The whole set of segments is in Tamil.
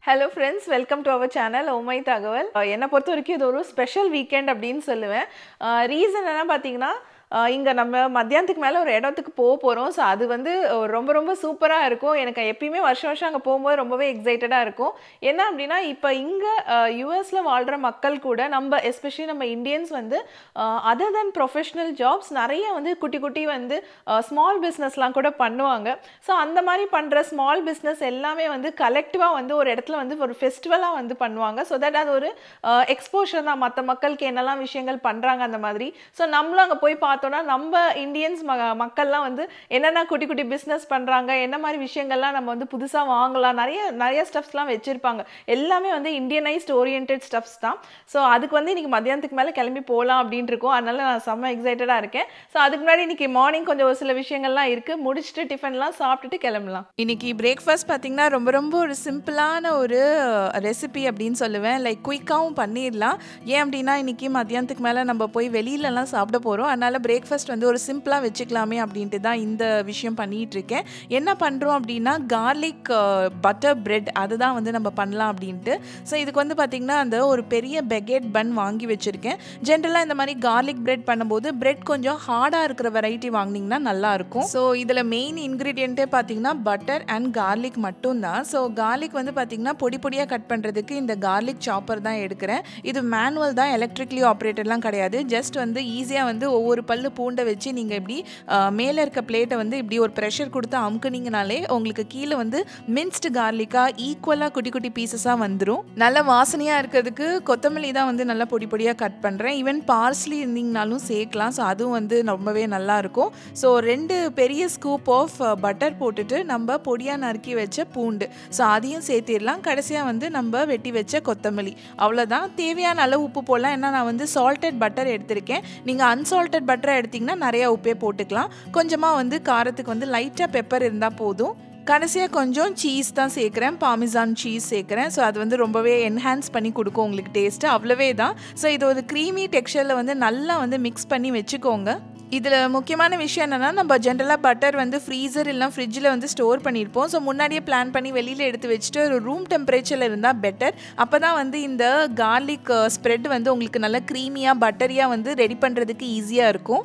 hello friends welcome to our channel ஓமை தகவல் அஹ் என்னை பொறுத்த வரைக்கும் இது ஒரு ஸ்பெஷல் வீக்கெண்ட் அப்படின்னு சொல்லுவேன் ரீசன் என்ன பார்த்தீங்கன்னா இங்கே நம்ம மத்தியானத்துக்கு மேலே ஒரு இடத்துக்கு போக போகிறோம் ஸோ அது வந்து அஹ், ரொம்ப ரொம்ப சூப்பராக இருக்கும் எனக்கு எப்பயுமே வருஷம் வருஷம் அங்கே போகும்போது ரொம்பவே எக்ஸைட்டடாக இருக்கும் என்ன அப்படின்னா இப்போ இங்கே யூஎஸில் வாழ்கிற மக்கள் கூட நம்ம எஸ்பெஷலி நம்ம இந்தியன்ஸ் வந்து அதர் தென் ப்ரொஃபஷ்னல் ஜாப்ஸ் நிறைய வந்து குட்டி குட்டி வந்து ஸ்மால் பிஸ்னஸ்லாம் கூட பண்ணுவாங்க ஸோ அந்த மாதிரி பண்ணுற ஸ்மால் பிஸ்னஸ் எல்லாமே வந்து கலெக்டிவாக வந்து ஒரு இடத்துல வந்து ஒரு ஃபெஸ்டிவலாக வந்து பண்ணுவாங்க ஸோ தட் அது ஒரு எக்ஸ்போஷர் தான் மற்ற மக்களுக்கு என்னெல்லாம் விஷயங்கள் பண்ணுறாங்க அந்த மாதிரி ஸோ நம்மளும் அங்கே போய் பார்த்தோன்னா நம்ம இந்தியன்ஸ் ம மக்கள்லாம் வந்து என்னென்ன குட்டி குட்டி பிஸ்னஸ் பண்ணுறாங்க என்ன மாதிரி விஷயங்கள்லாம் நம்ம வந்து புதுசாக வாங்கலாம் நிறைய நிறைய ஸ்டப்ஸ்லாம் வச்சுருப்பாங்க எல்லாமே வந்து இந்தியனைஸ்ட் ஓரியன்ட் ஸ்டப்ஸ் தான் ஸோ அதுக்கு வந்து இன்னைக்கு மதியானத்துக்கு மேலே கிளம்பி போகலாம் அப்படின்னு இருக்கோம் அதனால நான் செம்ம எக்ஸைட்டடாக இருக்கேன் ஸோ அதுக்கு முன்னாடி இன்னைக்கு மார்னிங் கொஞ்சம் ஒரு சில விஷயங்கள்லாம் இருக்குது முடிச்சுட்டு டிஃபன்லாம் சாப்பிட்டுட்டு கிளம்பலாம் இன்னைக்கு பிரேக்ஃபாஸ்ட் பார்த்தீங்கன்னா ரொம்ப ரொம்ப ஒரு சிம்பிளான ஒரு ரெசிபி அப்படின்னு சொல்லுவேன் லைக் குயிக்காகவும் பண்ணிடலாம் ஏன் அப்படின்னா இன்னைக்கு மத்தியானத்துக்கு மேலே நம்ம போய் வெளியிலலாம் சாப்பிட போகிறோம் அதனால் பிரேக்ஃபாஸ்ட் வந்து ஒரு சிம்பிளாக வச்சுக்கலாமே அப்படின்ட்டு தான் இந்த விஷயம் பண்ணிகிட்டு இருக்கேன் என்ன பண்ணுறோம் அப்படின்னா கார்லிக் பட்டர் பிரெட் அதுதான் வந்து நம்ம பண்ணலாம் அப்படின்ட்டு ஸோ இதுக்கு வந்து பார்த்திங்கன்னா அந்த ஒரு பெரிய பெகெட் பன் வாங்கி வச்சுருக்கேன் ஜென்ரலாக இந்த மாதிரி கார்லிக் பிரெட் பண்ணும்போது பிரெட் கொஞ்சம் ஹார்டாக இருக்கிற வெரைட்டி வாங்கினீங்கன்னா நல்லாயிருக்கும் ஸோ இதில் மெயின் இன்க்ரீடியண்ட்டே பார்த்தீங்கன்னா பட்டர் அண்ட் கார்லிக் மட்டும்தான் ஸோ கார்லிக் வந்து பார்த்தீங்கன்னா பொடி பொடியாக கட் பண்ணுறதுக்கு இந்த கார்லிக் சாப்பர் தான் எடுக்கிறேன் இது மேனுவல் தான் எலக்ட்ரிக்லி ஆப்ரேட்டட்லாம் கிடையாது ஜஸ்ட் வந்து ஈஸியாக வந்து ஒவ்வொரு பல்லு பூண்டை வச்சு நீங்கள் இப்படி மேலே இருக்க பிளேட்டை வந்து இப்படி ஒரு ப்ரெஷர் கொடுத்து அமுக்குனீங்கனாலே உங்களுக்கு கீழே வந்து மின்ஸ்டு கார்லிக்காக ஈக்குவலாக குட்டி குட்டி பீசஸாக வந்துடும் நல்ல வாசனையாக இருக்கிறதுக்கு கொத்தமல்லி தான் வந்து நல்லா பொடி பொடியாக கட் பண்ணுறேன் ஈவன் பார்ஸ்லி இருந்தீங்கனாலும் சேர்க்கலாம் ஸோ அதுவும் வந்து ரொம்பவே நல்லா இருக்கும் ஸோ ரெண்டு பெரிய ஸ்கூப் ஆஃப் பட்டர் போட்டுட்டு நம்ம பொடியாக நறுக்கி வச்ச பூண்டு ஸோ அதையும் சேர்த்திடலாம் கடைசியாக வந்து நம்ம வெட்டி வச்ச கொத்தமல்லி அவ்வளோதான் தேவையான அளவு உப்பு போடலாம் ஏன்னா நான் வந்து சால்டட் பட்டர் எடுத்திருக்கேன் நீங்கள் அன்சால்டட் பட்டரை எடுத்திங்கன்னா நிறையா உப்பே போட்டுக்கலாம் கொஞ்சமாக வந்து காரத்துக்கு வந்து லைட்டாக பெப்பர் இருந்தால் போதும் கடைசியாக கொஞ்சம் சீஸ் தான் சேர்க்குறேன் பாமிசான் சீஸ் சேர்க்குறேன் ஸோ அது வந்து ரொம்பவே என்ஹான்ஸ் பண்ணி கொடுக்கும் உங்களுக்கு டேஸ்ட்டு அவ்வளவே தான் ஸோ இது ஒரு க்ரீமி டெக்ஸ்சரில் வந்து நல்லா வந்து மிக்ஸ் பண்ணி வச்சுக்கோங்க இதில் முக்கியமான விஷயம் என்னென்னா நம்ம ஜென்ரலாக பட்டர் வந்து ஃப்ரீசர் இல்லைனா ஃப்ரிட்ஜில் வந்து ஸ்டோர் பண்ணியிருப்போம் ஸோ முன்னாடியே பிளான் பண்ணி வெளியில் எடுத்து வச்சுட்டு ஒரு ரூம் டெம்பரேச்சரில் இருந்தால் பெட்டர் அப்போ தான் வந்து இந்த கார்லிக் ஸ்ப்ரெட் வந்து உங்களுக்கு நல்லா க்ரீமியாக பட்டரியாக வந்து ரெடி பண்ணுறதுக்கு ஈஸியாக இருக்கும்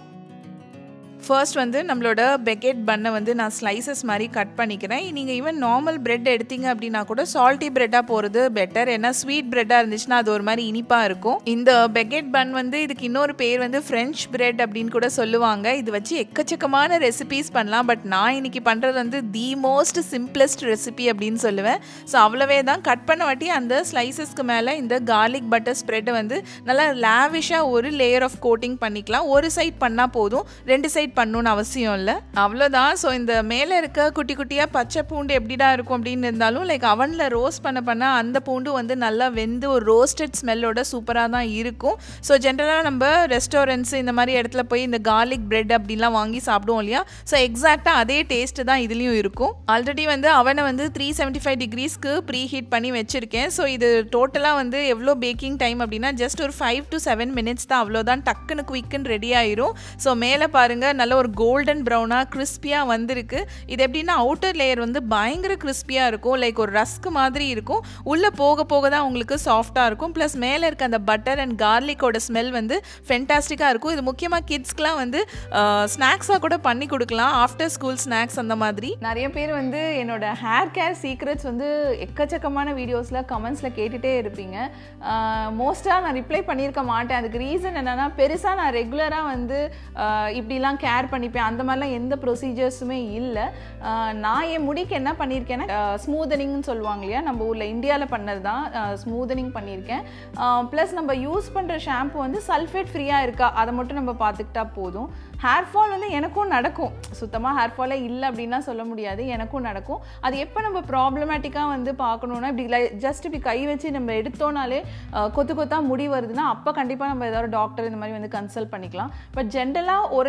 ஃபர்ஸ்ட் வந்து நம்மளோட பெக்கெட் பண்ணை வந்து நான் ஸ்லைசஸ் மாதிரி கட் பண்ணிக்கிறேன் நீங்கள் ஈவன் நார்மல் பிரெட் எடுத்தீங்க அப்படின்னா கூட சால்ட்டி பிரெட்டாக போகிறது பெட்டர் ஏன்னா ஸ்வீட் பிரெட்டாக இருந்துச்சுன்னா அது ஒரு மாதிரி இனிப்பாக இருக்கும் இந்த பெக்கெட் பன் வந்து இதுக்கு இன்னொரு பேர் வந்து ஃப்ரெஞ்ச் பிரெட் அப்படின்னு கூட சொல்லுவாங்க இது வச்சு எக்கச்சக்கமான ரெசிபீஸ் பண்ணலாம் பட் நான் இன்னைக்கு பண்ணுறது வந்து தி மோஸ்ட் சிம்பிளஸ்ட் ரெசிபி அப்படின்னு சொல்லுவேன் ஸோ அவ்வளவே தான் கட் பண்ண வாட்டி அந்த ஸ்லைசஸ்க்கு மேலே இந்த கார்லிக் பட்டர் ஸ்ப்ரெட்டை வந்து நல்லா லேவிஷாக ஒரு லேயர் ஆஃப் கோட்டிங் பண்ணிக்கலாம் ஒரு சைட் பண்ணால் போதும் ரெண்டு சைட் பண்ணணும்னு அவசியம் இல்லை அவ்வளோதான் ஸோ இந்த மேலே இருக்க குட்டி குட்டியாக பச்சை பூண்டு எப்படிடா இருக்கும் அப்படின்னு இருந்தாலும் லைக் அவனில் ரோஸ்ட் பண்ண பண்ண அந்த பூண்டு வந்து நல்லா வெந்து ஒரு ரோஸ்டட் ஸ்மெல்லோட சூப்பராக தான் இருக்கும் ஸோ ஜென்ரலாக நம்ம ரெஸ்டாரண்ட்ஸ் இந்த மாதிரி இடத்துல போய் இந்த கார்லிக் பிரெட் அப்படிலாம் வாங்கி சாப்பிடுவோம் இல்லையா ஸோ எக்ஸாக்டாக அதே டேஸ்ட்டு தான் இதுலேயும் இருக்கும் ஆல்ரெடி வந்து அவனை வந்து த்ரீ செவன்ட்டி ஃபைவ் டிகிரிஸ்க்கு ப்ரீ ஹீட் பண்ணி வச்சுருக்கேன் ஸோ இது டோட்டலாக வந்து எவ்வளோ பேக்கிங் டைம் அப்படின்னா ஜஸ்ட் ஒரு ஃபைவ் டு செவன் மினிட்ஸ் தான் அவ்வளோதான் டக்குன்னு குயிக்குன்னு ரெடி ஆயிரும் ஸோ மேலே பாருங்கள் நல்ல ஒரு கோல்டன் ப்ரௌனாக கிறிஸ்பியாக வந்திருக்கு இது எப்படின்னா அவுட்டர் லேயர் வந்து பயங்கர கிறிஸ்பியாக இருக்கும் லைக் ஒரு ரஸ்க் மாதிரி இருக்கும் உள்ளே போக போக தான் உங்களுக்கு சாஃப்டாக இருக்கும் ப்ளஸ் மேலே இருக்க அந்த பட்டர் அண்ட் கார்லிக்கோட ஸ்மெல் வந்து ஃபென்டாஸ்டிக்காக இருக்கும் இது முக்கியமாக கிட்ஸ்க்குலாம் வந்து ஸ்நாக்ஸாக கூட பண்ணி கொடுக்கலாம் ஆஃப்டர் ஸ்கூல் ஸ்நாக்ஸ் அந்த மாதிரி நிறைய பேர் வந்து என்னோட ஹேர் கேர் சீக்ரெட்ஸ் வந்து எக்கச்சக்கமான வீடியோஸில் கமெண்ட்ஸில் கேட்டுகிட்டே இருப்பீங்க மோஸ்ட்டாக நான் ரிப்ளை பண்ணியிருக்க மாட்டேன் அதுக்கு ரீசன் என்னென்னா பெருசாக நான் ரெகுலராக வந்து ஆஹ் இப்படிலாம் கேர் பண்ணிப்பேன் அந்த மாதிரிலாம் எந்த ப்ரொசீஜர்ஸுமே இல்லை நான் என் முடிக்கு என்ன பண்ணியிருக்கேன்னா ஸ்மூதனிங்னு சொல்லுவாங்க இல்லையா நம்ம ஊரில் இந்தியாவில் பண்ணது தான் ஸ்மூதனிங் பண்ணியிருக்கேன் ப்ளஸ் நம்ம யூஸ் பண்ணுற ஷாம்பு வந்து சல்ஃபேட் ஃப்ரீயாக இருக்கா அதை மட்டும் நம்ம பார்த்துக்கிட்டா போதும் ஹேர் ஃபால் வந்து எனக்கும் நடக்கும் சுத்தமாக ஹேர் ஃபாலே இல்லை அப்படின்லாம் சொல்ல முடியாது எனக்கும் நடக்கும் அது எப்போ நம்ம ப்ராப்ளமேட்டிக்காக வந்து பார்க்கணுன்னா இப்படி ஜஸ்ட் இப்படி கை வச்சு நம்ம எடுத்தோனாலே அஹ், கொத்து கொத்தா முடி வருதுன்னா அப்போ கண்டிப்பாக நம்ம ஏதாவது டாக்டர் இந்த மாதிரி வந்து கன்சல்ட் பண்ணிக்கலாம் பட் ஜென்ரலாக ஒரு level of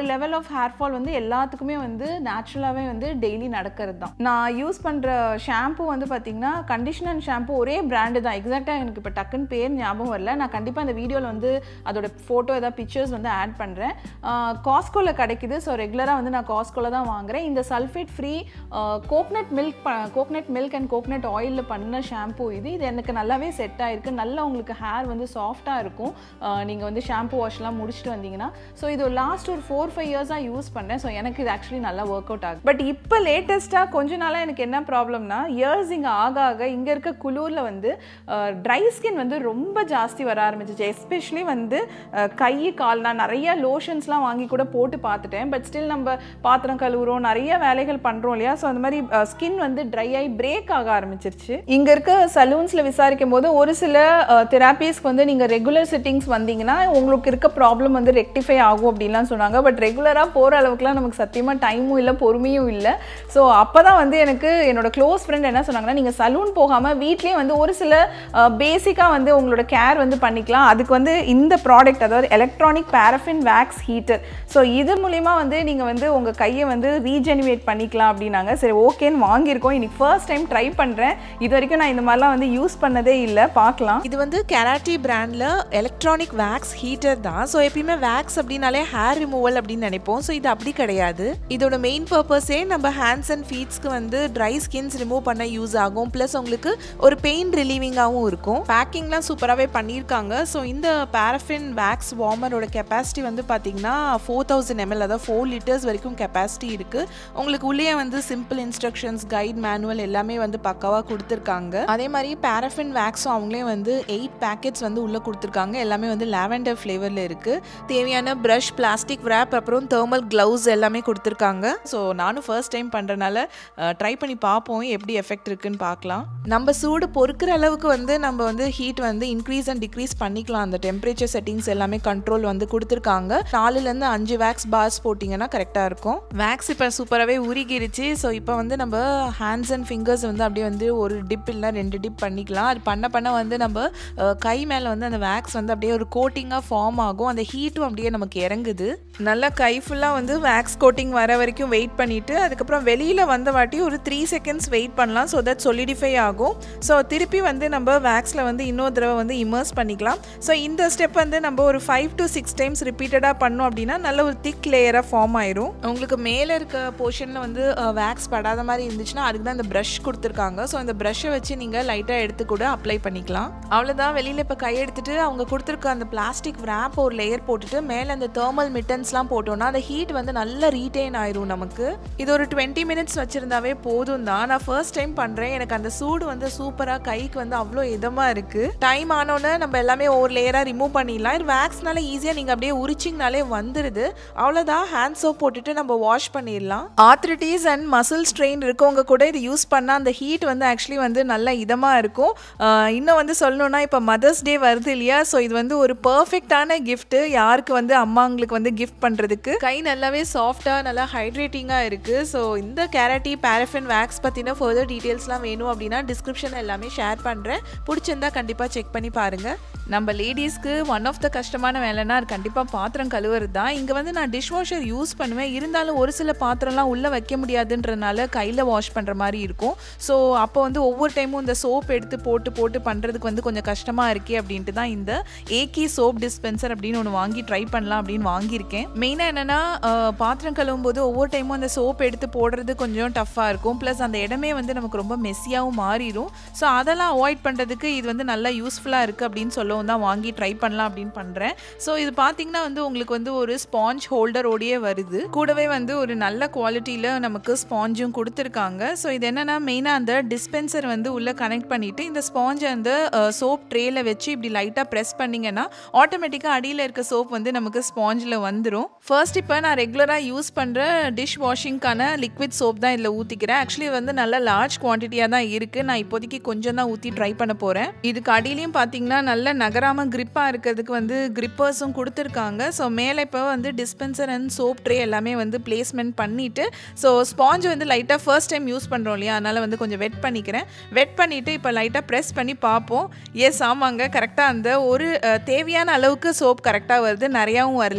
of hair fall வந்து எல்லாத்துக்குமே வந்து நேச்சுரலாகவே வந்து டெய்லி நடக்கிறது தான் நான் யூஸ் பண்ணுற ஷாம்பு வந்து பார்த்தீங்கன்னா கண்டிஷன் அண்ட் ஷாம்பு ஒரே பிராண்டு தான் எக்ஸாக்டாக எனக்கு இப்போ டக்குன்னு பேர் ஞாபகம் வரல நான் கண்டிப்பாக இந்த வீடியோவில் வந்து அதோட ஃபோட்டோ ஏதாவது பிக்சர்ஸ் வந்து ஆட் பண்ணுறேன் காஸ்கோவில் கிடைக்குது ஸோ ரெகுலராக வந்து நான் காஸ்கோவில் தான் வாங்குறேன் இந்த sulphate free coconut milk coconut milk and coconut ஆயிலில் பண்ண ஷாம்பு இது இது எனக்கு நல்லாவே செட் ஆயிருக்கு நல்லா உங்களுக்கு ஹேர் வந்து சாஃப்டாக இருக்கும் நீங்கள் வந்து ஷாம்பு வாஷ்லாம் முடிச்சுட்டு வந்தீங்கன்னா ஸோ இது லாஸ்ட் ஒரு ஃபோர் ஃபைவ் இயர்ஸாக யூஸ் பண்ணேன் ஸோ எனக்கு இது ஆக்சுவலி நல்லா ஒர்க் அவுட் ஆகுது பட் இப்போ லேட்டஸ்ட்டாக கொஞ்ச நாளாக எனக்கு என்ன ப்ராப்ளம்னா இயர்ஸ் இங்கே ஆக ஆக இங்கே இருக்க குளூரில் வந்து ட்ரை ஸ்கின் வந்து ரொம்ப ஜாஸ்தி வர ஆரம்பிச்சிச்சு எஸ்பெஷலி வந்து அஹ், கை கால் நான் நிறைய லோஷன்ஸ்லாம் வாங்கி கூட போட்டு பார்த்துட்டேன் பட் ஸ்டில் நம்ம பாத்திரம் கழுவுறோம் நிறைய வேலைகள் பண்ணுறோம் இல்லையா ஸோ அந்த மாதிரி ஸ்கின் வந்து ட்ரை ஆகி பிரேக் ஆக ஆரம்பிச்சிருச்சு இங்கே இருக்க சலூன்ஸில் விசாரிக்கும் போது ஒரு சில தெராப்பீஸ்க்கு வந்து நீங்கள் ரெகுலர் சிட்டிங்ஸ் வந்தீங்கன்னா உங்களுக்கு இருக்க ப்ராப்ளம் வந்து ரெக்டிஃபை ஆகும் அப்படின்லாம் சொன்னாங்க பட் ரெகுலராக போகிற அளவுக்குலாம் நமக்கு சத்தியமாக டைமும் இல்லை பொறுமையும் இல்லை ஸோ அப்போ தான் வந்து எனக்கு என்னோட க்ளோஸ் ஃப்ரெண்ட் என்ன சொன்னாங்கன்னா நீங்கள் சலூன் போகாமல் வீட்லேயே வந்து ஒரு சில பேசிக்காக வந்து உங்களோட கேர் வந்து பண்ணிக்கலாம் அதுக்கு வந்து இந்த ப்ராடக்ட் அதாவது electronic paraffin wax heater so இது மூலிமா வந்து நீங்கள் வந்து உங்கள் கையை வந்து ரீஜெனிவேட் பண்ணிக்கலாம் அப்படின்னாங்க சரி ஓகேன்னு வாங்கியிருக்கோம் இன்னைக்கு ஃபர்ஸ்ட் டைம் ட்ரை பண்ணுறேன் இது வரைக்கும் நான் இந்த மாதிரிலாம் வந்து யூஸ் பண்ணதே இல்லை பார்க்கலாம் இது வந்து கெராட்டி பிராண்டில் எலக்ட்ரானிக் வேக்ஸ் ஹீட்டர் தான் ஸோ எப்பயுமே வேக்ஸ் அப்படின்னாலே ஹேர் ரிமூவல் அப்படின்னு நினைப்போம் ஸோ இது அப்படி கிடையாது இதோட மெயின் பர்பஸே நம்ம ஹேண்ட்ஸ் அண்ட் ஃபீட்ஸ்க்கு வந்து ட்ரை ஸ்கின்ஸ் ரிமூவ் பண்ண யூஸ் ஆகும் ப்ளஸ் உங்களுக்கு ஒரு பெயின் ரிலீவிங்காகவும் இருக்கும் பேக்கிங்லாம் சூப்பராகவே பண்ணியிருக்காங்க ஸோ இந்த பாரஃபின் வேக்ஸ் வார்மரோட கெப்பாசிட்டி வந்து பார்த்தீங்கன்னா ஃபோர் தௌசண்ட் எம்எல் அதாவது ஃபோர் லிட்டர்ஸ் வரைக்கும் கெப்பாசிட்டி இருக்குது உங்களுக்கு உள்ளே வந்து சிம்பிள் இன்ஸ்ட்ரக்ஷன்ஸ் கைட் மேனுவல் எல்லாமே வந்து பக்காவாக கொடுத்துருக்காங்க அதே மாதிரி பாரஃபின் வேக்ஸும் அவங்களே வந்து எயிட் பேக்கெட்ஸ் வந்து உள்ளே கொடுத்துருக்காங்க எல்லாமே வந்து லாவெண்டர் ஃப்ளேவரில் இருக்குது தேவையான ப்ரஷ் பிளாஸ்டிக் wrap அப்புறம் தேர்மல் க்ளவுஸ் எல்லாமே கொடுத்துருக்காங்க ஸோ நானும் ஃபர்ஸ்ட் டைம் பண்ணுறனால ட்ரை பண்ணி பார்ப்போம் எப்படி எஃபெக்ட் இருக்குன்னு பார்க்கலாம் நம்ம சூடு பொறுக்கிற அளவுக்கு வந்து நம்ம வந்து ஹீட் வந்து இன்க்ரீஸ் அண்ட் டிக்ரீஸ் பண்ணிக்கலாம் அந்த டெம்பரேச்சர் செட்டிங்ஸ் எல்லாமே கண்ட்ரோல் வந்து கொடுத்துருக்காங்க நாலுலேருந்து அஞ்சு வேக்ஸ் பார்ஸ் போட்டிங்கன்னா கரெக்டாக இருக்கும் வேக்ஸ் இப்போ சூப்பராகவே உருகிருச்சு ஸோ இப்போ வந்து நம்ம ஹேண்ட்ஸ் அண்ட் ஃபிங்கர்ஸ் வந்து அப்படியே வந்து ஒரு டிப் இல்லை ரெண்டு டிப் பண்ணிக்கலாம் அது பண்ண பண்ண வந்து நம்ம அஹ், கை மேலே வந்து அந்த வேக்ஸ் வந்து அப்படியே ஒரு கோட்டிங்காக ஃபார்ம் ஆகும் அந்த ஹீட்டும் அப்படியே நமக்கு இறங்குது நல்லா கை ஃபுல்லாக வந்து வேக்ஸ் கோட்டிங் வர வரைக்கும் வெயிட் பண்ணிவிட்டு அதுக்கப்புறம் வெளியில் வந்த வாட்டி ஒரு த்ரீ செகண்ட்ஸ் வெயிட் பண்ணலாம் ஸோ தட் solidify ஆகும் ஸோ திருப்பி வந்து நம்ம வேக்ஸில் வந்து இன்னொரு தடவை வந்து இமர்ஸ் பண்ணிக்கலாம் ஸோ இந்த ஸ்டெப் வந்து நம்ம ஒரு ஃபைவ் டு சிக்ஸ் டைம்ஸ் ரிப்பீட்டடாக பண்ணோம் அப்படின்னா நல்ல ஒரு திக் லேயராக ஃபார்ம் ஆயிரும் உங்களுக்கு மேலே இருக்க போர்ஷனில் வந்து வேக்ஸ் படாத மாதிரி இருந்துச்சுன்னா அதுக்கு தான் இந்த ப்ரஷ் கொடுத்துருக்காங்க ஸோ இந்த ப்ரஷ்ஷை வச்சு நீங்கள் லைட்டாக எடுத்து கூட அப்ளை பண்ணிக்கலாம் அவ்வளோதான் வெளியில் இப்போ கை எடுத்துட்டு அவங்க கொடுத்துருக்க அந்த பிளாஸ்டிக் wrap ஒரு லேயர் போட்டுட்டு மேலே அந்த தேர்மல் மிட்டன்ஸ்லாம் போட்டோம்னா அந்த ஹீட் வந்து நல்லா ரீட்டைன் ஆயிரும் நமக்கு இது ஒரு டுவெண்ட்டி மினிட்ஸ் வச்சுருந்தாவே போதும் தான் நான் ஃபர்ஸ்ட் டைம் பண்ணுறேன் எனக்கு அந்த சூடு வந்து சூப்பராக கைக்கு வந்து அவ்வளோ இதமாக இருக்குது டைம் ஆனோன்னே நம்ம எல்லாமே ஒரு லேயராக ரிமூவ் பண்ணிடலாம் இது வேக்ஸ்னால ஈஸியாக நீங்கள் அப்படியே உரிச்சிங்கனாலே வந்துடுது அவ்வளோதான் ஹேண்ட் சோப் போட்டுட்டு நம்ம வாஷ் பண்ணிடலாம் ஆர்த்ரிட்டிஸ் அண்ட் மசில் ஸ்ட்ரெயின் இருக்கவங்க கூட இது யூஸ் பண்ணால் அந்த ஹீட் வந்து ஆக்சுவலி வந்து நல்ல இதமாக இருக்கும் ஆஹ் இன்னும் வந்து சொல்லணும்னா இப்போ மதர்ஸ் டே வருது இல்லையா ஸோ இது வந்து ஒரு பர்ஃபெக்டான கிஃப்ட்டு யாருக்கு வந்து அம்மாங்களுக்கு வந்து கிஃப்ட் பண்ணுறதுக்கு கை நல்லாவே சாஃப்டாக நல்லா ஹைட்ரேட்டிங்காக இருக்குது ஸோ இந்த கேரட்டி பேரஃபின் வேக்ஸ் பற்றின ஃபர்தர் டீட்டெயில்ஸ்லாம் வேணும் அப்படின்னா டிஸ்கிரிப்ஷன் எல்லாமே ஷேர் பண்ணுறேன் பிடிச்சிருந்தா கண்டிப்பாக செக் பண்ணி பாருங்கள் நம்ம லேடிஸ்க்கு ஒன் ஆஃப் த கஷ்டமான வேலைன்னா அது கண்டிப்பாக பாத்திரம் கழுவுறது தான் இங்கே வந்து நான் டிஷ் வாஷர் யூஸ் பண்ணுவேன் இருந்தாலும் ஒரு சில பாத்திரம்லாம் உள்ளே வைக்க முடியாதுன்றனால கையில் வாஷ் பண்ணுற மாதிரி இருக்கும் ஸோ அப்போ வந்து ஒவ்வொரு டைமும் இந்த சோப் எடுத்து போட்டு போட்டு பண்ணுறதுக்கு வந்து கொஞ்சம் கஷ்டமாக இருக்கே அப்படின்ட்டு தான் இந்த ஏகி சோப் டிஸ்பென்சர் அப்படின்னு ஒன்று வாங்கி ட்ரை பண்ணலாம் அப்படின்னு வாங்கியிருக்கேன் மெயினாக என்னென்னா பாத்திரம் கழுவும் போது ஒவ்வொரு டைமும் அந்த சோப் எடுத்து போடுறது கொஞ்சம் டஃப்பாக இருக்கும் ப்ளஸ் அந்த இடமே வந்து நமக்கு ரொம்ப மெஸ்ஸியாகவும் மாறிடும் ஸோ அதெல்லாம் அவாய்ட் பண்ணுறதுக்கு இது வந்து நல்லா யூஸ்ஃபுல்லாக இருக்குது அப்படின்னு சொல்லவும் தான் வாங்கி ட்ரை பண்ணலாம் அப்படின்னு பண்ணுறேன் ஸோ இது பார்த்தீங்கன்னா வந்து உங்களுக்கு வந்து ஒரு ஸ்பாஞ்ச் ஹோல்டரோடையே வருது கூடவே வந்து ஒரு நல்ல குவாலிட்டியில் நமக்கு ஸ்பாஞ்சும் கொடுத்துருக்காங்க ஸோ இது என்னென்னா மெயினாக அந்த டிஸ்பென்சர் வந்து உள்ளே கனெக்ட் பண்ணிவிட்டு இந்த ஸ்பாஞ்சை அந்த சோப் ட்ரேயில் வச்சு இப்படி லைட்டாக ப்ரெஸ் பண்ணிங்கன்னா ஆட்டோமேட்டிக்காக அடியில் இருக்க சோப் வந்து நமக்கு ஸ்பாஞ்சில் வந்துடும் ஃபர்ஸ்ட் இப்போ நான் ரெகுலராக யூஸ் பண்ணுற டிஷ் வாஷிங்க்கான லிக்விட் சோப் தான் இதில் ஊற்றிக்கிறேன் ஆக்சுவலி வந்து நல்ல லார்ஜ் குவான்டிட்டியாக தான் இருக்குது நான் இப்போதைக்கு கொஞ்சம் தான் ஊற்றி ட்ரை பண்ண போகிறேன் இதுக்கு அடியிலையும் பார்த்தீங்கன்னா நல்ல நகராமல் கிரிப்பாக இருக்கிறதுக்கு வந்து கிரிப்பர்ஸும் கொடுத்துருக்காங்க ஸோ மேலே இப்போ வந்து டிஸ்பென்சர் அண்ட் சோப் ட்ரே எல்லாமே வந்து பிளேஸ்மெண்ட் பண்ணிவிட்டு ஸோ ஸ்பாஞ்ச் வந்து லைட்டாக ஃபர்ஸ்ட் டைம் யூஸ் பண்ணுறோம் இல்லையா அதனால் வந்து கொஞ்சம் வெட் பண்ணிக்கிறேன் வெட் பண்ணிவிட்டு இப்போ லைட்டாக ப்ரெஸ் பண்ணி பார்ப்போம் எஸ் ஆமாங்க கரெக்டாக அந்த ஒரு அஹ், தேவையான அளவுக்கு சோப் கரெக்டாக வருது நிறையாவும் வரல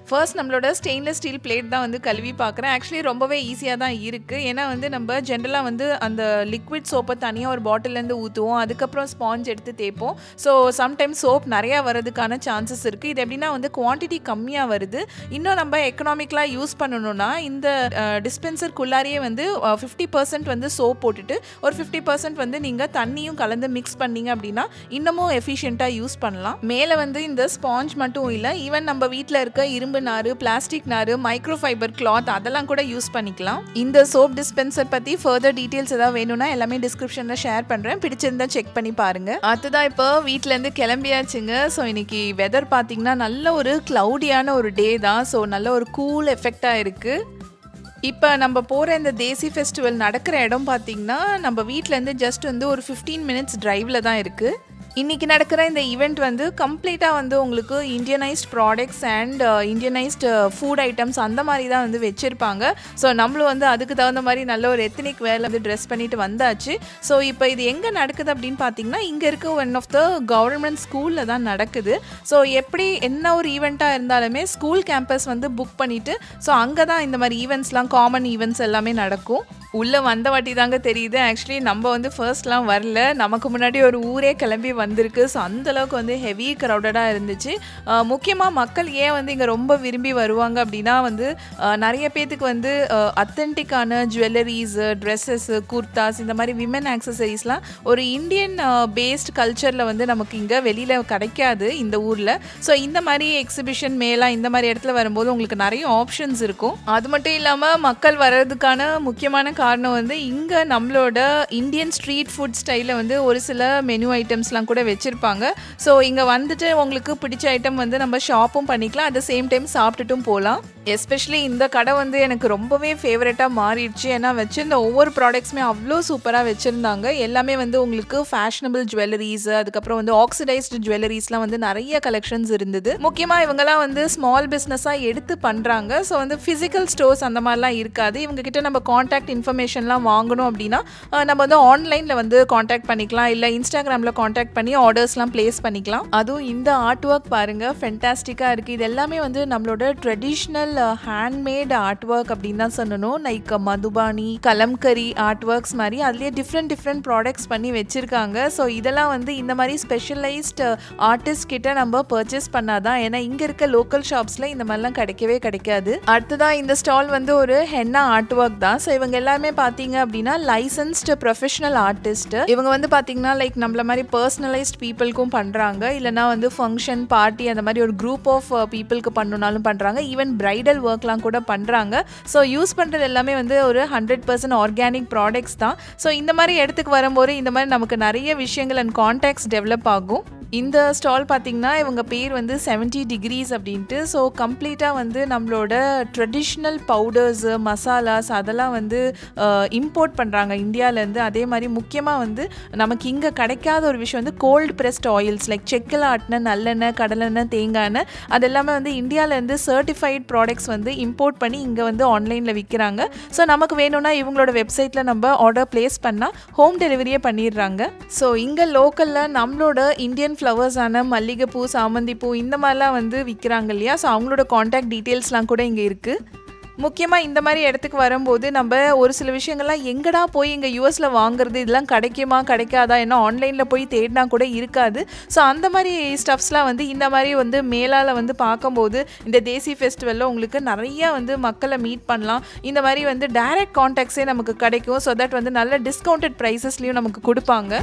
ஃபர்ஸ்ட் நம்மளோட ஸ்டெயின்லெஸ் ஸ்டீல் பிளேட் தான் வந்து கழுவி பார்க்குறேன் ஆக்சுவலி ரொம்பவே ஈஸியாக தான் இருக்குது ஏன்னா வந்து நம்ம ஜென்ரலாக வந்து அந்த லிக்விட் சோப்பை தனியாக ஒரு பாட்டிலேருந்து ஊற்றுவோம் அதுக்கப்புறம் ஸ்பாஞ்ச் எடுத்து தேய்ப்போம் ஸோ சம்டைம்ஸ் சோப் நிறையா வரதுக்கான சான்சஸ் இருக்குது இது எப்படின்னா வந்து குவான்டிட்டி கம்மியாக வருது இன்னும் நம்ம எக்கனாமிக்கலாக யூஸ் பண்ணணும்னா இந்த டிஸ்பென்சருக்குள்ளாரியே வந்து ஃபிஃப்டி பர்சன்ட் வந்து சோப் போட்டுட்டு ஒரு ஃபிஃப்டி பர்சன்ட் வந்து நீங்கள் தண்ணியும் கலந்து மிக்ஸ் பண்ணீங்க அப்படின்னா இன்னமும் எஃபிஷியண்ட்டாக யூஸ் பண்ணலாம் மேலே வந்து இந்த ஸ்பாஞ்ச் மட்டும் இல்லை ஈவன் நம்ம வீட்டில் இருக்க இரும்பு நார் பிளாஸ்டிக் நார் மைக்ரோ ஃபைபர் கிளாத் அதெல்லாம் கூட யூஸ் பண்ணிக்கலாம் இந்த சோப் டிஸ்பென்சர் பற்றி ஃபர்தர் டீட்டெயில்ஸ் ஏதாவது வேணும்னா எல்லாமே டிஸ்கிரிப்ஷனில் ஷேர் பண்ணுறேன் பிடிச்சிருந்தா செக் பண்ணி பாருங்க அடுத்ததான் இப்போ வீட்டிலேருந்து கிளம்பியாச்சுங்க ஸோ இன்னைக்கு வெதர் பார்த்தீங்கன்னா நல்ல ஒரு க்ளவுடியான ஒரு டே தான் ஸோ நல்ல ஒரு கூல் எஃபெக்டாக இருக்குது இப்போ நம்ம போகிற இந்த தேசி ஃபெஸ்டிவல் நடக்கிற இடம் பார்த்திங்கன்னா நம்ம வீட்டிலேருந்து ஜஸ்ட் வந்து ஒரு ஃபிஃப்டீன் மினிட்ஸ் டிரைவில் தான் இருக்குது இன்றைக்கி நடக்கிற இந்த ஈவெண்ட் வந்து கம்ப்ளீட்டாக வந்து உங்களுக்கு Indianised products and Indianised food items அந்த மாதிரி தான் வந்து வச்சுருப்பாங்க ஸோ நம்மளும் வந்து அதுக்கு தகுந்த மாதிரி நல்ல ஒரு எத்தனிக் வேலை வந்து ட்ரெஸ் பண்ணிட்டு வந்தாச்சு ஸோ இப்போ இது எங்கே நடக்குது அப்படின்னு பார்த்தீங்கன்னா இங்கே இருக்க ஒன் ஆஃப் த கவர்மெண்ட் ஸ்கூலில் தான் நடக்குது ஸோ எப்படி என்ன ஒரு ஈவெண்ட்டாக இருந்தாலுமே ஸ்கூல் கேம்பஸ் வந்து புக் பண்ணிவிட்டு ஸோ அங்கே தான் இந்த மாதிரி ஈவெண்ட்ஸ்லாம் காமன் ஈவெண்ட்ஸ் எல்லாமே நடக்கும் உள்ளே வந்த வாட்டி தாங்க தெரியுது ஆக்சுவலி நம்ம வந்து ஃபர்ஸ்ட்லாம் வரல நமக்கு முன்னாடி ஒரு ஊரே கிளம்பி வந்திருக்கு ஸோ அந்தளவுக்கு வந்து ஹெவி க்ரௌடடாக இருந்துச்சு முக்கியமாக மக்கள் ஏன் வந்து இங்கே ரொம்ப விரும்பி வருவாங்க அப்படின்னா வந்து நிறைய பேத்துக்கு வந்து அத்தன்டிக்கான ஜுவல்லரிஸு ட்ரெஸ்ஸஸ்ஸு குர்தாஸ் இந்த மாதிரி விமன் ஆக்சசரிஸ்லாம் ஒரு இந்தியன் பேஸ்ட் கல்ச்சரில் வந்து நமக்கு இங்கே வெளியில் கிடைக்காது இந்த ஊரில் ஸோ இந்த மாதிரி எக்ஸிபிஷன் மேலாம் இந்த மாதிரி இடத்துல வரும்போது உங்களுக்கு நிறைய ஆப்ஷன்ஸ் இருக்கும் அது மட்டும் இல்லாமல் மக்கள் வர்றதுக்கான முக்கியமான காரணம் வந்து இங்கே நம்மளோட இந்தியன் ஸ்ட்ரீட் ஃபுட் ஸ்டைலில் வந்து ஒரு சில மெனு ஐட்டம்ஸ்லாம் கூட வச்சுருப்பாங்க ஸோ இங்கே வந்துட்டு உங்களுக்கு பிடிச்ச ஐட்டம் வந்து நம்ம ஷாப்பும் பண்ணிக்கலாம் அட் த சேம் டைம் சாப்பிட்டுட்டும் போகலாம் எஸ்பெஷலி இந்த கடை வந்து எனக்கு ரொம்பவே ஃபேவரட்டாக மாறிடுச்சு ஏன்னா வச்சிருந்த ஒவ்வொரு ப்ராடக்ட்ஸுமே அவ்வளோ சூப்பராக வச்சுருந்தாங்க எல்லாமே வந்து உங்களுக்கு ஃபேஷனபிள் ஜுவல்லரிஸ் அதுக்கப்புறம் வந்து ஆக்சிடைஸ்டு ஜுவல்லரிஸ்லாம் வந்து நிறைய கலெக்ஷன்ஸ் இருந்தது முக்கியமாக இவங்கெல்லாம் வந்து ஸ்மால் பிஸ்னஸாக எடுத்து பண்ணுறாங்க ஸோ வந்து ஃபிசிக்கல் ஸ்டோர்ஸ் அந்த மாதிரிலாம் இருக்காது இவங்க கிட்ட நம்ம காண்டாக்ட் இன்ஃபர்மேஷன்லாம் வாங்கணும் அப்படின்னா நம்ம வந்து ஆன்லைனில் வந்து காண்டாக்ட் பண்ணிக்கலாம் இல்லை இன்ஸ்டாகிராமில் காண்டாக்ட் பண்ணி ஆர்டர்ஸ்லாம் ப்ளேஸ் பண்ணிக்கலாம் அதுவும் இந்த ஆர்ட் ஒர்க் பாருங்கள் ஃபென்டாஸ்டிக்காக இருக்குது இது எல்லாமே வந்து நம்மளோட ட்ரெடிஷ்னல் ஹேண்ட்மேட் ஆர்ட் ஒர்க் அப்படின்னு தான் சொல்லணும் like Madhubani Kalamkari art works மாதிரி அதுலேயே டிஃப்ரெண்ட் டிஃப்ரெண்ட் ப்ராடக்ட்ஸ் பண்ணி வச்சுருக்காங்க ஸோ இதெல்லாம் வந்து இந்த மாதிரி ஸ்பெஷலைஸ்ட் ஆர்டிஸ்ட் கிட்ட நம்ம பர்ச்சேஸ் பண்ணாதான் ஏன்னா இங்கே இருக்க லோக்கல் ஷாப்ஸில் இந்த மாதிரிலாம் கிடைக்கவே கிடைக்காது அடுத்ததான் இந்த ஸ்டால் வந்து ஒரு ஹென்னா ஆர்ட் ஒர்க் தான் ஸோ இவங்க எல்லாமே பார்த்தீங்க அப்படின்னா லைசன்ஸ்டு ப்ரொஃபஷனல் ஆர்டிஸ்ட் இவங்க வந்து பார்த்தீங்கன்னா லைக் நம்மள மாதிரி பர்சனலைஸ்ட் பீப்புளுக்கும் பண்ணுறாங்க இல்லைனா வந்து ஃபங்க்ஷன் பார்ட்டி அந்த மாதிரி ஒரு குரூப் ஆஃப் பீப்புளுக்கு பண்ணணுனாலும் பண்ணுறாங்க ஈவன் பிரைடல் ஒர்க்லாம் கூட பண்ணுறாங்க ஸோ யூஸ் பண்ணுறது எல்லாமே வந்து ஒரு ஹண்ட்ரட் பர்சன்ட் ஆர்கானிக் ப்ராடக்ட்ஸ் தான் ஸோ இந்த மாதிரி இடத்துக்கு வரும்போது இந்த மாதிரி நமக்கு நிறைய விஷயங்கள் அண்ட் கான்டாக்ட்ஸ் டெவலப் ஆகும் இந்த ஸ்டால் பார்த்திங்கன்னா இவங்க பேர் வந்து செவன்ட்டி டிகிரிஸ் அப்படின்ட்டு ஸோ கம்ப்ளீட்டாக வந்து நம்மளோட ட்ரெடிஷ்னல் பவுடர்ஸு மசாலாஸ் அதெல்லாம் வந்து இம்போர்ட் பண்ணுறாங்க இந்தியாவிலேருந்து அதே மாதிரி முக்கியமாக வந்து நமக்கு இங்கே கிடைக்காத ஒரு விஷயம் வந்து கோல்டு ப்ரெஸ்ட் ஆயில்ஸ் லைக் செக்கில் ஆட்டின நல்லெண்ணெய் கடலெண்ணெய் தேங்காய் எண்ணெய் அது எல்லாமே வந்து இந்தியாவிலேருந்து சர்டிஃபைட் ப்ராடக்ட்ஸ் வந்து இம்போர்ட் பண்ணி இங்கே வந்து ஆன்லைனில் விற்கிறாங்க ஸோ நமக்கு வேணும்னா இவங்களோட வெப்சைட்டில் நம்ம ஆர்டர் ப்ளேஸ் பண்ணால் ஹோம் டெலிவரியே பண்ணிடுறாங்க ஸோ இங்கே லோக்கலில் நம்மளோட இந்தியன் ஃப்ளவர்ஸான மல்லிகைப்பூ சாமந்திப்பூ இந்த மாதிரிலாம் வந்து விற்கிறாங்க இல்லையா ஸோ அவங்களோட காண்டாக்ட் டீட்டெயில்ஸ்லாம் கூட இங்கே இருக்குது முக்கியமாக இந்த மாதிரி இடத்துக்கு வரும்போது நம்ம ஒரு சில விஷயங்கள்லாம் எங்கடா போய் இங்கே யூஎஸில் வாங்குறது இதெல்லாம் கிடைக்குமா கிடைக்காதா ஏன்னா ஆன்லைனில் போய் தேடினா கூட இருக்காது ஸோ அந்த மாதிரி ஸ்டப்ஸ்லாம் வந்து இந்த மாதிரி வந்து மேலால் வந்து பார்க்கும்போது இந்த தேசி ஃபெஸ்டிவலில் உங்களுக்கு நிறைய வந்து மக்களை மீட் பண்ணலாம் இந்த மாதிரி வந்து டைரக்ட் கான்டாக்ட்ஸே நமக்கு கிடைக்கும் ஸோ தட் வந்து நல்ல டிஸ்கவுண்டட் ப்ரைஸஸ்லேயும் நமக்கு கொடுப்பாங்க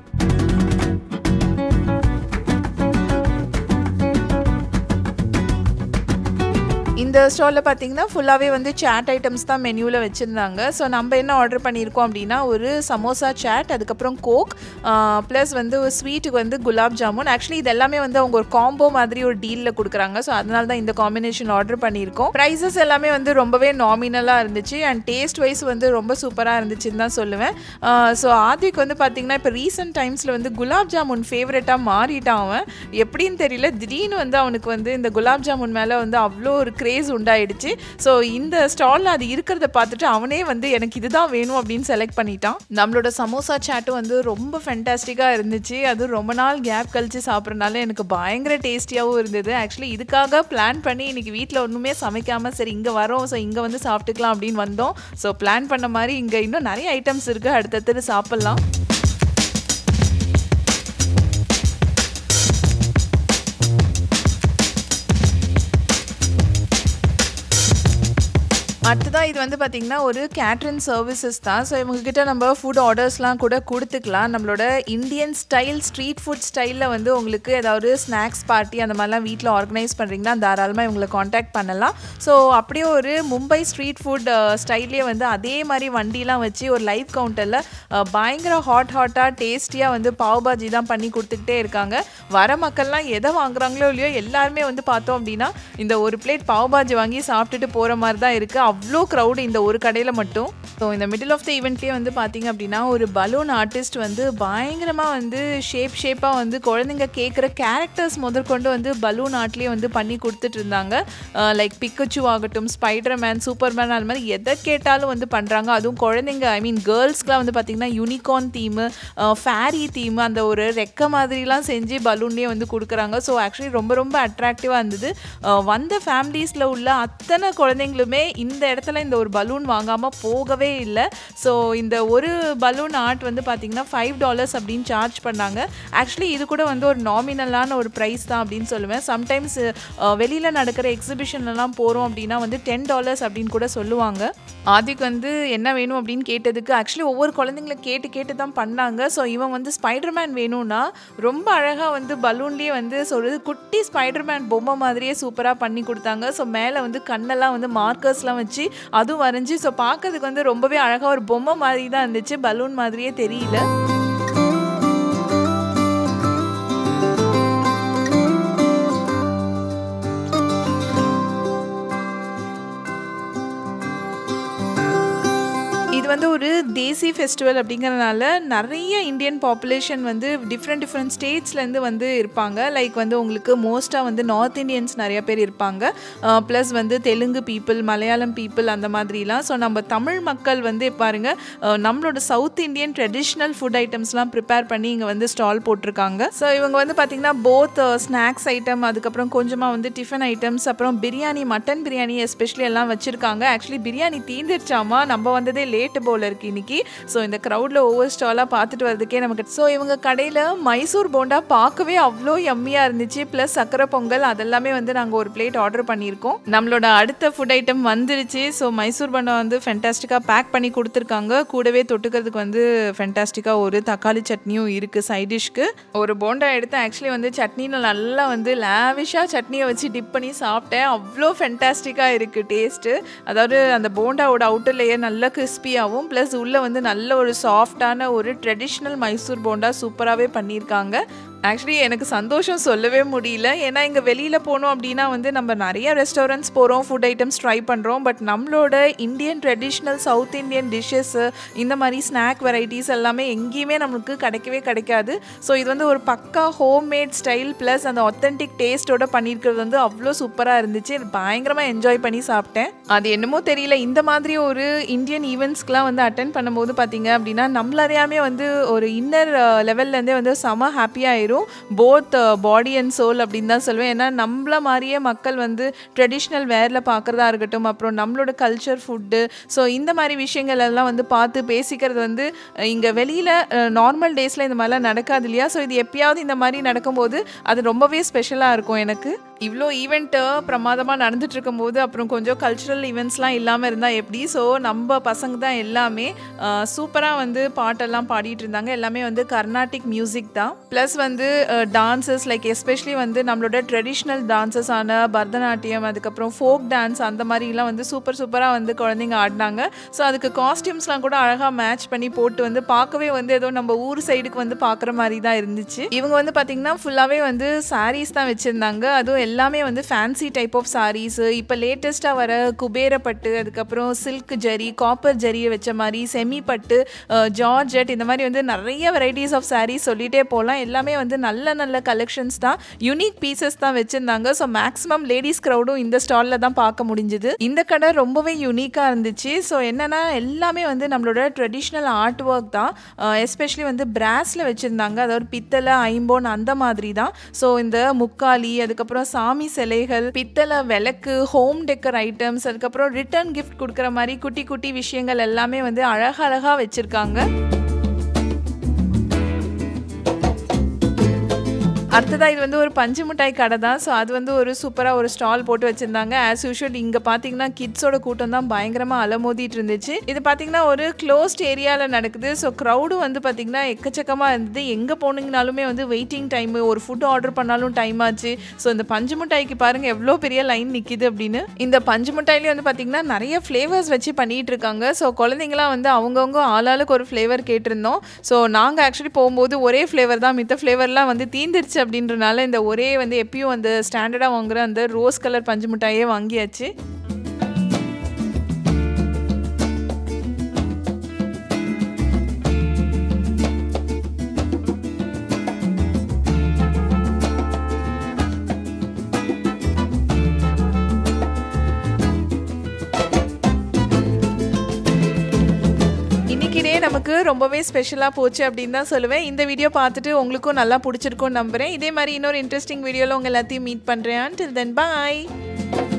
இந்த ஸ்டாலில் பார்த்தீங்கன்னா ஃபுல்லாகவே வந்து சேட் ஐட்டம்ஸ் தான் மெனுவில் வச்சுருந்தாங்க ஸோ நம்ம என்ன ஆர்டர் பண்ணியிருக்கோம் அப்படின்னா ஒரு சமோசா சேட் அதுக்கப்புறம் கோக் ப்ளஸ் வந்து ஒரு ஸ்வீட்டுக்கு வந்து குலாப் ஜாமுன் ஆக்சுவலி இது எல்லாமே வந்து அவங்க ஒரு காம்போ மாதிரி ஒரு டீலில் கொடுக்குறாங்க ஸோ அதனால தான் இந்த காம்பினேஷன் ஆர்டர் பண்ணியிருக்கோம் ப்ரைஸஸ் எல்லாமே வந்து ரொம்பவே நாமினலாக இருந்துச்சு அண்ட் டேஸ்ட் வைஸ் வந்து ரொம்ப சூப்பராக இருந்துச்சுன்னு தான் சொல்லுவேன் ஸோ ஆத்விக் வந்து பார்த்தீங்கன்னா இப்போ ரீசெண்ட் டைம்ஸில் வந்து குலாப் ஜாமுன் ஃபேவரட்டாக மாறிட்டான் அவன் எப்படின்னு தெரியல திடீர்னு வந்து அவனுக்கு வந்து இந்த குலாப் ஜாமுன் மேலே வந்து அவ்வளோ ஒரு கிரேஸ் கிரேஸ் உண்டாயிடுச்சு ஸோ இந்த ஸ்டாலில் அது இருக்கிறத பார்த்துட்டு அவனே வந்து எனக்கு இதுதான் வேணும் அப்படின்னு செலக்ட் பண்ணிட்டான் நம்மளோட சமோசா சாட்டும் வந்து ரொம்ப ஃபென்டாஸ்டிக்காக இருந்துச்சு அது ரொம்ப நாள் கேப் கழிச்சு சாப்பிட்றனால எனக்கு பயங்கர டேஸ்டியாகவும் இருந்தது ஆக்சுவலி இதுக்காக பிளான் பண்ணி இன்னைக்கு வீட்டில் ஒன்றுமே சமைக்காமல் சரி இங்கே வரோம் ஸோ இங்கே வந்து சாப்பிட்டுக்கலாம் அப்படின்னு வந்தோம் ஸோ பிளான் பண்ண மாதிரி இங்கே இன்னும் நிறைய ஐட்டம்ஸ் இருக்குது அடுத்தடுத்து சாப்பிட்லாம் அடுத்ததாக இது வந்து பார்த்திங்கன்னா ஒரு கேட்ரிங் சர்வீசஸ் தான் ஸோ இவங்ககிட்ட நம்ம ஃபுட் ஆர்டர்ஸ்லாம் கூட கொடுத்துக்கலாம் நம்மளோட இந்தியன் ஸ்டைல் ஸ்ட்ரீட் ஃபுட் ஸ்டைலில் வந்து உங்களுக்கு ஏதாவது ஸ்நாக்ஸ் பார்ட்டி அந்த மாதிரிலாம் வீட்டில் ஆர்கனைஸ் பண்ணுறீங்கன்னா தாராளமாக இவங்களை காண்டாக்ட் பண்ணலாம் ஸோ அப்படியே ஒரு மும்பை ஸ்ட்ரீட் ஃபுட் ஸ்டைல்லே வந்து அதே மாதிரி வண்டிலாம் வச்சு ஒரு லைவ் கவுண்டரில் பயங்கர ஹாட் ஹாட்டாக டேஸ்டியாக வந்து பாவ் பாஜி தான் பண்ணி கொடுத்துக்கிட்டே இருக்காங்க வர மக்கள்லாம் எதை வாங்குறாங்களோ இல்லையோ எல்லாருமே வந்து பார்த்தோம் அப்படின்னா இந்த ஒரு பிளேட் பாவ் பாஜி வாங்கி சாப்பிட்டுட்டு போகிற மாதிரி தான் இருக்குது அவ்வளோ க்ரௌடு இந்த ஒரு கடையில் மட்டும் ஸோ இந்த மிடில் ஆஃப் த ஈவெண்ட்லேயே வந்து பார்த்தீங்க அப்படின்னா ஒரு பலூன் ஆர்டிஸ்ட் வந்து பயங்கரமாக வந்து ஷேப் ஷேப்பாக வந்து குழந்தைங்க கேட்குற கேரக்டர்ஸ் முதற்கொண்டு வந்து பலூன் ஆர்ட்லேயே வந்து பண்ணி கொடுத்துட்டு இருந்தாங்க லைக் பிக்கச்சு ஆகட்டும் ஸ்பைடர் மேன் சூப்பர் மேன் அது மாதிரி எதை கேட்டாலும் வந்து பண்ணுறாங்க அதுவும் குழந்தைங்க ஐ மீன் கேர்ள்ஸ்க்குலாம் வந்து பார்த்திங்கன்னா யூனிகார்ன் தீமு ஃபேரி தீமு அந்த ஒரு ரெக்க மாதிரிலாம் செஞ்சு பலூன்லேயே வந்து கொடுக்குறாங்க ஸோ ஆக்சுவலி ரொம்ப ரொம்ப அட்ராக்டிவாக இருந்தது அஹ் வந்த ஃபேமிலிஸில் உள்ள அத்தனை குழந்தைங்களுமே இந்த இடத்துல இந்த ஒரு பலூன் வாங்காமல் போகவே இல்லை ஸோ இந்த ஒரு பலூன் ஆர்ட் வந்து பார்த்திங்கன்னா ஃபைவ் டாலர்ஸ் அப்படின்னு சார்ஜ் பண்ணாங்க ஆக்சுவலி இது கூட வந்து ஒரு நாமினலான ஒரு ப்ரைஸ் தான் அப்படின்னு சொல்லுவேன் சம்டைம்ஸ் வெளியில் நடக்கிற எக்ஸிபிஷன்லலாம் போகிறோம் அப்படின்னா வந்து டென் டாலர்ஸ் அப்படின்னு கூட சொல்லுவாங்க ஆதிக் வந்து என்ன வேணும் அப்படின்னு கேட்டதுக்கு ஆக்சுவலி ஒவ்வொரு குழந்தைங்கள கேட்டு கேட்டு தான் பண்ணாங்க ஸோ இவன் வந்து ஸ்பைடர்மேன் வேணும்னா ரொம்ப அழகாக வந்து பலூன்லேயே வந்து சொல்கிறது குட்டி ஸ்பைடர்மேன் பொம்மை மாதிரியே சூப்பராக பண்ணி கொடுத்தாங்க ஸோ மேலே வந்து கண்ணெல்லாம் வந்து மார்க்கர்ஸ்லாம் வச்சு அதுவும் வரைஞ்சி ஸோ பார்க்கறதுக்கு வந்து ரொம்பவே அழகாக ஒரு பொம்மை மாதிரி தான் இருந்துச்சு பலூன் மாதிரியே தெரியல இது வந்து ஒரு தேசி ஃபெஸ்டிவல் அப்படிங்கிறனால நிறைய இந்தியன் பாப்புலேஷன் வந்து டிஃப்ரெண்ட் டிஃப்ரெண்ட் ஸ்டேட்ஸ்லேருந்து வந்து இருப்பாங்க லைக் வந்து உங்களுக்கு மோஸ்ட்டாக வந்து நார்த் இந்தியன்ஸ் நிறைய பேர் இருப்பாங்க ப்ளஸ் வந்து தெலுங்கு பீப்புள் மலையாளம் பீப்புள் அந்த மாதிரிலாம் ஸோ நம்ம தமிழ் மக்கள் வந்து பாருங்க அஹ், நம்மளோட சவுத் இந்தியன் ட்ரெடிஷ்னல் ஃபுட் ஐட்டம்ஸ்லாம் ப்ரிப்பேர் பண்ணி இங்கே வந்து ஸ்டால் போட்டிருக்காங்க ஸோ இவங்க வந்து பார்த்திங்கன்னா போத் ஸ்நாக்ஸ் ஐட்டம் அதுக்கப்புறம் கொஞ்சமாக வந்து டிஃபன் ஐட்டம்ஸ் அப்புறம் பிரியாணி மட்டன் பிரியாணி எஸ்பெஷலி எல்லாம் வச்சுருக்காங்க ஆக்சுவலி பிரியாணி தீந்துருச்சாமா நம்ம வந்ததே லேட்டு போல இருக்கு இன்னைக்கு ஸோ இந்த க்ரௌடில் ஒவ்வொரு ஸ்டாலாக பார்த்துட்டு வரதுக்கே நமக்கு ஸோ இவங்க கடையில் மைசூர் போண்டா பார்க்கவே அவ்வளோ யம்மியாக இருந்துச்சு ப்ளஸ் சக்கரை பொங்கல் அதெல்லாமே வந்து நாங்கள் ஒரு பிளேட் ஆர்டர் பண்ணியிருக்கோம் நம்மளோட அடுத்த ஃபுட் ஐட்டம் வந்துருச்சு ஸோ மைசூர் போண்டா வந்து ஃபென்டாஸ்டிக்காக பேக் பண்ணி கொடுத்துருக்காங்க கூடவே தொட்டுக்கிறதுக்கு வந்து ஃபென்டாஸ்டிக்காக ஒரு தக்காளி சட்னியும் இருக்குது சைட் டிஷ்க்கு ஒரு போண்டா எடுத்து ஆக்சுவலி வந்து சட்னியில் நல்லா வந்து லேவிஷாக சட்னியை வச்சு டிப் பண்ணி சாப்பிட்டேன் அவ்வளோ ஃபென்டாஸ்டிக்காக இருக்குது டேஸ்ட்டு அதாவது அந்த போண்டாவோட அவுட்டர் லேயர் நல்லா கிறிஸ்பியாகவும் ப்ளஸ் உள்ளே வந்து நல்ல ஒரு சாஃப்டான ஒரு ட்ரெடிஷ்னல் மைசூர் போண்டா சூப்பராகவே பண்ணியிருக்காங்க ஆக்சுவலி எனக்கு சந்தோஷம் சொல்லவே முடியல ஏன்னா இங்கே வெளியில் போனோம் அப்படின்னா வந்து நம்ம நிறைய ரெஸ்டாரண்ட்ஸ் போகிறோம் ஃபுட் ஐட்டம்ஸ் ட்ரை பண்ணுறோம் பட் நம்மளோட Indian traditional south Indian dishes இந்த மாதிரி ஸ்நாக் வெரைட்டிஸ் எல்லாமே எங்கேயுமே நமக்கு கிடைக்கவே கிடைக்காது ஸோ இது வந்து ஒரு பக்கா ஹோம்மேட் ஸ்டைல் ப்ளஸ் அந்த ஒத்தென்டிக் டேஸ்ட்டோட பண்ணியிருக்கிறது வந்து அவ்வளோ சூப்பராக இருந்துச்சு பயங்கரமாக என்ஜாய் பண்ணி சாப்பிட்டேன் அது என்னமோ தெரியல இந்த மாதிரி ஒரு இந்தியன் ஈவெண்ட்ஸ்க்குலாம் வந்து அட்டன் பண்ணும்போது பார்த்தீங்க அப்படின்னா நம்மள அறியாமே வந்து ஒரு இன்னர் லெவல்லேருந்தே வந்து செம ஹாப்பியாக ஆயிரும் போத் பாடி அண்ட் சோல் அப்படின்னு தான் சொல்லுவேன் ஏன்னா நம்மள மாதிரியே மக்கள் வந்து ட்ரெடிஷ்னல் வேரில் பார்க்குறதா இருக்கட்டும் அப்புறம் நம்மளோட கல்ச்சர் ஃபுட்டு ஸோ இந்த மாதிரி விஷயங்கள் எல்லாம் வந்து பார்த்து பேசிக்கிறது வந்து இங்கே வெளியில் நார்மல் டேஸில் இந்த மாதிரிலாம் நடக்காது இல்லையா ஸோ இது எப்பயாவது இந்த மாதிரி நடக்கும்போது அது ரொம்பவே ஸ்பெஷலாக இருக்கும் எனக்கு இவ்வளோ ஈவெண்ட்டு பிரமாதமாக நடந்துட்டு இருக்கும்போது அப்புறம் கொஞ்சம் கல்ச்சுரல் ஈவெண்ட்ஸ்லாம் இல்லாமல் இருந்தால் எப்படி ஸோ நம்ம பசங்க தான் எல்லாமே சூப்பராக வந்து பாட்டெல்லாம் பாடிட்டு இருந்தாங்க எல்லாமே வந்து கர்நாடிக் மியூசிக் தான் ப்ளஸ் வந்து டான்சஸ் லைக் எஸ்பெஷலி வந்து நம்மளோட ட்ரெடிஷ்னல் டான்சஸ் ஆன பரதநாட்டியம் அதுக்கப்புறம் ஃபோக் டான்ஸ் அந்த மாதிரிலாம் வந்து சூப்பர் சூப்பராக வந்து குழந்தைங்க ஆடினாங்க ஸோ அதுக்கு காஸ்டியூம்ஸ்லாம் கூட அழகாக மேட்ச் பண்ணி போட்டு வந்து பார்க்கவே வந்து ஏதோ நம்ம ஊர் சைடுக்கு வந்து பார்க்குற மாதிரி தான் இருந்துச்சு இவங்க வந்து பார்த்திங்கன்னா ஃபுல்லாகவே வந்து சாரீஸ் தான் வச்சுருந்தாங்க அதுவும் எல்லாமே வந்து ஃபேன்சி டைப் ஆஃப் சாரீஸு இப்போ லேட்டஸ்ட்டாக வர குபேர பட்டு அதுக்கப்புறம் சில்க் ஜரி காப்பர் ஜரியை வச்ச மாதிரி செமி பட்டு ஜார்ஜெட் இந்த மாதிரி வந்து நிறைய வெரைட்டிஸ் ஆஃப் சாரீஸ் சொல்லிகிட்டே போகலாம் எல்லாமே வந்து நல்ல நல்ல கலெக்ஷன்ஸ் தான் யூனிக் பீசஸ் தான் வச்சுருந்தாங்க ஸோ மேக்ஸிமம் லேடிஸ் க்ரௌடும் இந்த ஸ்டாலில் தான் பார்க்க முடிஞ்சுது இந்த கடை ரொம்பவே யூனிக்காக இருந்துச்சு ஸோ என்னென்னா எல்லாமே வந்து நம்மளோட ட்ரெடிஷ்னல் ஆர்ட் ஒர்க் தான் எஸ்பெஷலி வந்து பிராஸில் வச்சுருந்தாங்க அதாவது பித்தளை ஐம்போன் அந்த மாதிரி தான் ஸோ இந்த முக்காலி அதுக்கப்புறம் சாமி சிலைகள் பித்தளை விளக்கு ஹோம் டெக்கர் ஐட்டம்ஸ் அதுக்கப்புறம் ரிட்டர்ன் கிஃப்ட் கொடுக்குற மாதிரி குட்டி குட்டி விஷயங்கள் எல்லாமே வந்து அழகழகாக வச்சுருக்காங்க அடுத்ததாக இது வந்து ஒரு பஞ்சு மிட்டாய் கடை தான் ஸோ அது வந்து ஒரு சூப்பராக ஒரு ஸ்டால் போட்டு வச்சுருந்தாங்க ஆஸ் யூஷுவல் இங்கே பார்த்தீங்கன்னா கிட்ஸோட கூட்டம் தான் பயங்கரமாக அலமோதிட்டு இருந்துச்சு இது பார்த்தீங்கன்னா ஒரு க்ளோஸ்ட் ஏரியாவில் நடக்குது ஸோ க்ரௌடும் வந்து பார்த்தீங்கன்னா எக்கச்சக்கமாக இருந்தது எங்கே போனீங்கனாலுமே வந்து வெயிட்டிங் டைம் ஒரு ஃபுட் ஆர்டர் பண்ணாலும் டைம் ஆச்சு ஸோ இந்த பஞ்சு மிட்டாய்க்கு பாருங்கள் எவ்வளோ பெரிய லைன் நிற்கிது அப்படின்னு இந்த பஞ்சு மிட்டாயிலே வந்து பார்த்தீங்கன்னா நிறைய ஃப்ளேவர்ஸ் வச்சு பண்ணிட்டு இருக்காங்க ஸோ குழந்தைங்களாம் வந்து அவங்கவுங்க ஆளாளுக்கு ஒரு ஃப்ளேவர் கேட்டிருந்தோம் ஸோ நாங்கள் ஆக்சுவலி போகும்போது ஒரே ஃப்ளேவர் தான் மித்த ஃப்ளேவர்லாம் வந்து தீந்துருச்சு அப்படின்றனால இந்த ஒரே வந்து எப்பயும் அந்த ஸ்டாண்டர்டாக வாங்குற அந்த ரோஸ் கலர் பஞ்சு மிட்டாயே வாங்கியாச்சு இன்னைக்கு டே நமக்கு ரொம்பவே ஸ்பெஷலாக போச்சு அப்படின்னு தான் சொல்லுவேன் இந்த வீடியோ பார்த்துட்டு உங்களுக்கும் நல்லா பிடிச்சிருக்கும்னு நம்புகிறேன் இதே மாதிரி இன்னொரு இன்ட்ரெஸ்டிங் வீடியோவில் உங்கள் எல்லாத்தையும் மீட் பண்ணுறேன் டில் தென் பாய்